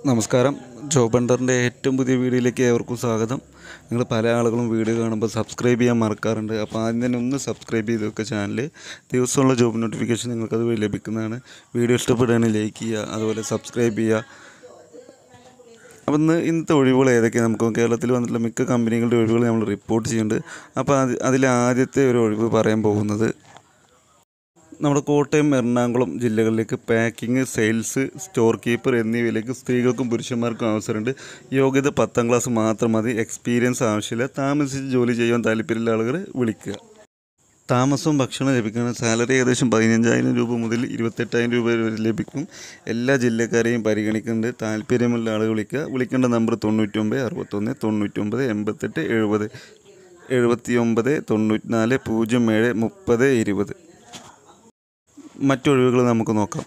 നമസ്കാരം ജോബ് ബണ്ടറിൻ്റെ ഏറ്റവും പുതിയ വീഡിയോയിലേക്ക് ഏവർക്കും സ്വാഗതം നിങ്ങൾ പല ആളുകളും വീഡിയോ കാണുമ്പോൾ സബ്സ്ക്രൈബ് ചെയ്യാൻ മറക്കാറുണ്ട് അപ്പോൾ ആദ്യം തന്നെ ഒന്ന് സബ്സ്ക്രൈബ് ചെയ്ത് വെക്കുക ചാനൽ ദിവസമുള്ള ജോബ് നോട്ടിഫിക്കേഷൻ നിങ്ങൾക്ക് അതുവഴി ലഭിക്കുന്നതാണ് വീഡിയോ ഇഷ്ടപ്പെടുകയാണെങ്കിൽ ലൈക്ക് ചെയ്യുക അതുപോലെ സബ്സ്ക്രൈബ് ചെയ്യുക അപ്പോൾ ഇന്ന് ഇന്നത്തെ ഒഴിവുകൾ ഏതൊക്കെയാണ് നമുക്ക് കേരളത്തിൽ വന്നിട്ടുള്ള മിക്ക കമ്പനികളുടെ ഒഴിവുകൾ നമ്മൾ റിപ്പോർട്ട് ചെയ്യുന്നുണ്ട് അപ്പോൾ അത് അതിൽ ആദ്യത്തെ ഒരു ഒഴിവ് പറയാൻ പോകുന്നത് നമ്മുടെ കോട്ടയം എറണാകുളം ജില്ലകളിലേക്ക് പാക്കിംഗ് സെയിൽസ് സ്റ്റോർ കീപ്പർ എന്നിവയിലേക്ക് സ്ത്രീകൾക്കും പുരുഷന്മാർക്കും അവസരമുണ്ട് യോഗ്യത പത്താം ക്ലാസ് മാത്രം മതി എക്സ്പീരിയൻസ് ആവശ്യമില്ല താമസിച്ച് ജോലി ചെയ്യാൻ താല്പര്യമുള്ള ആളുകൾ വിളിക്കുക താമസവും ഭക്ഷണം ലഭിക്കുന്ന സാലറി ഏകദേശം പതിനഞ്ചായിരം രൂപ മുതൽ ഇരുപത്തെട്ടായിരം രൂപ വരെ ലഭിക്കും എല്ലാ ജില്ലക്കാരെയും പരിഗണിക്കുന്നുണ്ട് താല്പര്യമുള്ള ആളുകൾ വിളിക്കുക വിളിക്കേണ്ട നമ്പർ തൊണ്ണൂറ്റൊമ്പത് അറുപത്തൊന്ന് തൊണ്ണൂറ്റൊമ്പത് എൺപത്തെട്ട് എഴുപത് എഴുപത്തി ഒമ്പത് തൊണ്ണൂറ്റിനാല് പൂജ്യം ഏഴ് മുപ്പത് ഇരുപത് മറ്റൊഴിവുകൾ നമുക്ക് നോക്കാം